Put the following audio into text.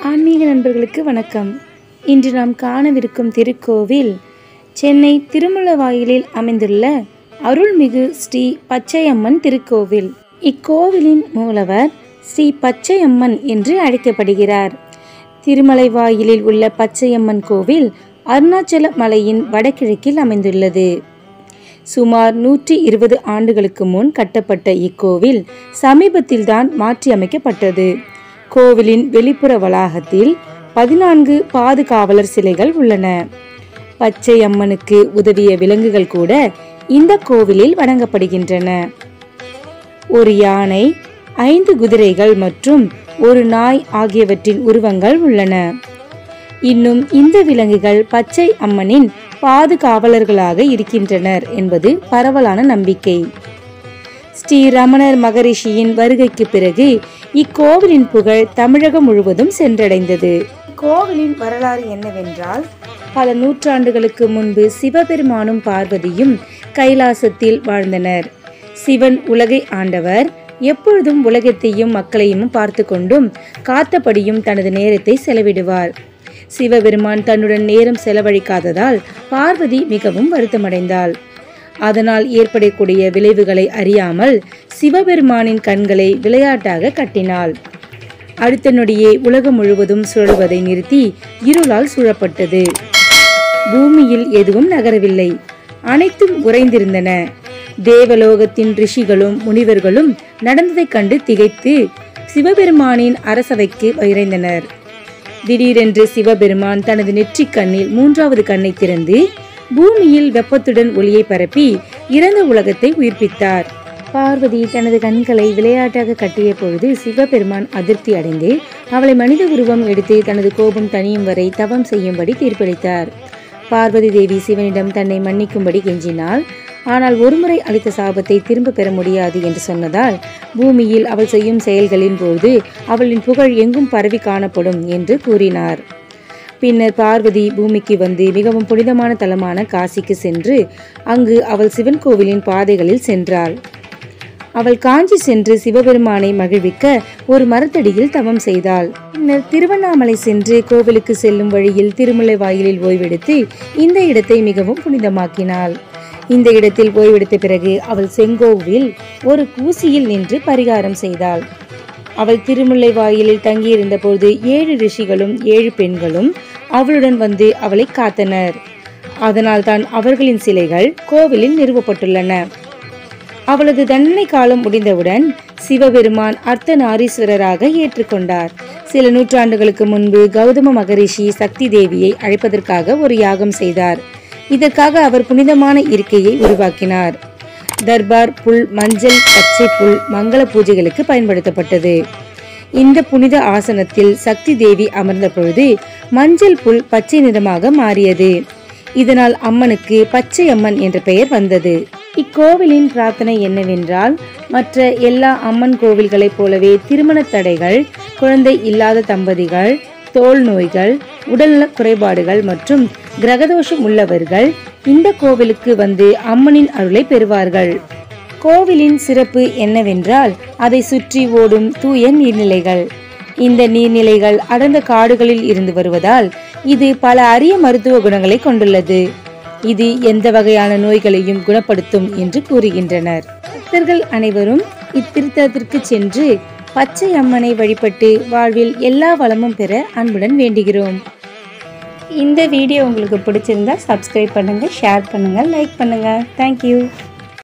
ஆன்மீக நண்பர்களுக்கு வணக்கம் இன்று நாம் காணவிருக்கும் திருக்கோவில் சென்னை திருமுலவாயிலில் அமைந்துள்ள அருள்மிகு ஸ்ரீ பச்சையம்மன் திருக்கோவில் இக்கோவிலின் மூலவர் ஸ்ரீ பச்சையம்மன் என்று அழைக்கப்படுகிறார் திருமலைவாயிலில் உள்ள பச்சையம்மன் கோவில் அருணாச்சல மலையின் வடகிழக்கில் அமைந்துள்ளது சுமார் நூற்றி இருபது ஆண்டுகளுக்கு முன் கட்டப்பட்ட இக்கோவில் சமீபத்தில்தான் மாற்றியமைக்கப்பட்டது கோவிலின் வெளிப்புற வளாகத்தில் பதினான்கு பாதுகாவலர் சிலைகள் உள்ளன பச்சை அம்மனுக்கு உதவிய விலங்குகள் கூட இந்த கோவிலில் வணங்கப்படுகின்றன ஒரு யானை ஐந்து குதிரைகள் மற்றும் ஒரு நாய் ஆகியவற்றின் உருவங்கள் உள்ளன இன்னும் இந்த விலங்குகள் பச்சை அம்மனின் பாதுகாவலர்களாக இருக்கின்றனர் என்பது பரவலான நம்பிக்கை ஸ்ரீ ரமணர் மகரிஷியின் வருகைக்கு பிறகு இக்கோவிலின் புகழ் தமிழகம் முழுவதும் சென்றடைந்தது கோவிலின் வரலாறு என்னவென்றால் பல நூற்றாண்டுகளுக்கு முன்பு சிவபெருமானும் பார்வதியும் கைலாசத்தில் வாழ்ந்தனர் சிவன் உலகை ஆண்டவர் எப்பொழுதும் உலகத்தையும் மக்களையும் பார்த்து கொண்டும் காத்தபடியும் தனது நேரத்தை செலவிடுவார் சிவபெருமான் தன்னுடன் நேரம் செலவழிக்காததால் பார்வதி மிகவும் வருத்தமடைந்தாள் அதனால் ஏற்படக்கூடிய விளைவுகளை அறியாமல் சிவபெருமானின் கண்களை விளையாட்டாக கட்டினாள் அடுத்த நொடியே உலகம் முழுவதும் சுழல்வதை நிறுத்தி இருளால் சூழப்பட்டது பூமியில் எதுவும் நகரவில்லை அனைத்தும் உறைந்திருந்தன தேவலோகத்தின் ரிஷிகளும் முனிவர்களும் நடந்ததைக் கண்டு திகைத்து சிவபெருமானின் அரசவைக்கு விரைந்தனர் திடீரென்று சிவபெருமான் தனது நெற்றிக் கண்ணில் மூன்றாவது கண்ணை திறந்து பூமியில் வெப்பத்துடன் ஒளியை பரப்பி இறந்த உலகத்தை உயிர்ப்பித்தார் பார்வதி தனது கண்களை விளையாட்டாக கட்டிய பொழுது சிவபெருமான் அதிருப்தி அடைந்து அவளை மனித உருவம் எடுத்து தனது கோபம் தணியும் வரை தவம் செய்யும்படி தீர்ப்பளித்தார் பார்வதி தேவி சிவனிடம் தன்னை மன்னிக்கும்படி கெஞ்சினாள் ஆனால் ஒருமுறை அளித்த சாபத்தை திரும்ப பெற முடியாது என்று சொன்னதால் பூமியில் அவள் செய்யும் செயல்களின் போது அவளின் புகழ் எங்கும் பரவி காணப்படும் என்று கூறினார் பின்னர் பார்வதி பூமிக்கு வந்து மிகவும் புனிதமான தலமான காசிக்கு சென்று அங்கு அவள் சிவன் கோவிலின் பாதைகளில் சென்றாள் அவள் காஞ்சி சென்று சிவபெருமானை மகிழ்விக்க ஒரு மரத்தடியில் தவம் செய்தாள் பின்னர் திருவண்ணாமலை சென்று கோவிலுக்கு செல்லும் வழியில் திருமலை வாயிலில் ஓய்வெடுத்து இந்த இடத்தை மிகவும் புனிதமாக்கினாள் இந்த இடத்தில் ஓய்வெடுத்த பிறகு அவள் செங்கோவில் ஒரு கூசியில் நின்று பரிகாரம் செய்தாள் அவள் திருமுல்லை வாயிலில் தங்கியிருந்த போது ஏழு ரிஷிகளும் ஏழு பெண்களும் அவளுடன் வந்து அவளை காத்தனர் அதனால் தான் அவர்களின் சிலைகள் கோவிலில் நிறுவப்பட்டுள்ளன அவளது தண்டனை காலம் முடிந்தவுடன் சிவபெருமான் அர்த்தநாரீஸ்வரராக ஏற்றுக்கொண்டார் சில நூற்றாண்டுகளுக்கு முன்பு கௌதம மகரிஷி சக்தி தேவியை அழைப்பதற்காக ஒரு யாகம் செய்தார் இதற்காக அவர் புனிதமான இருக்கையை உருவாக்கினார் தர்பார் புல் மஞ்சள் பச்சை புல் மங்கள பூஜைகளுக்கு பயன்படுத்தப்பட்டது இந்த புனித ஆசனத்தில் சக்தி தேவி அமர்ந்த பொழுது மஞ்சள் புல் பச்சை நிறமாக மாறியது இதனால் அம்மனுக்கு பச்சை அம்மன் என்ற பெயர் வந்தது இக்கோவிலின் பிரார்த்தனை என்னவென்றால் மற்ற எல்லா அம்மன் கோவில்களைப் போலவே திருமண தடைகள் குழந்தை இல்லாத தம்பதிகள் தோல் நோய்கள் உடல்நல குறைபாடுகள் மற்றும் கிரகதோஷம் உள்ளவர்கள் இந்த கோவிலுக்கு வந்து அம்மனின் அருளை பெறுவார்கள் கோவிலின் சிறப்பு என்னவென்றால் அதை சுற்றி ஓடும் தூய நீர்நிலைகள் இந்த நீர்நிலைகள் அடர்ந்த காடுகளில் இருந்து வருவதால் இது பல அரிய மருத்துவ குணங்களை கொண்டுள்ளது இது எந்த வகையான நோய்களையும் குணப்படுத்தும் என்று கூறுகின்றனர் பக்தர்கள் அனைவரும் இத்திருத்தலத்திற்கு சென்று பச்சை அம்மனை வழிபட்டு வாழ்வில் எல்லா வளமும் பெற அன்புடன் வேண்டுகிறோம் இந்த வீடியோ உங்களுக்கு பிடிச்சிருந்தா சப்ஸ்கிரைப் பண்ணுங்க ஷேர் பண்ணுங்க லைக் பண்ணுங்க தேங்க்யூ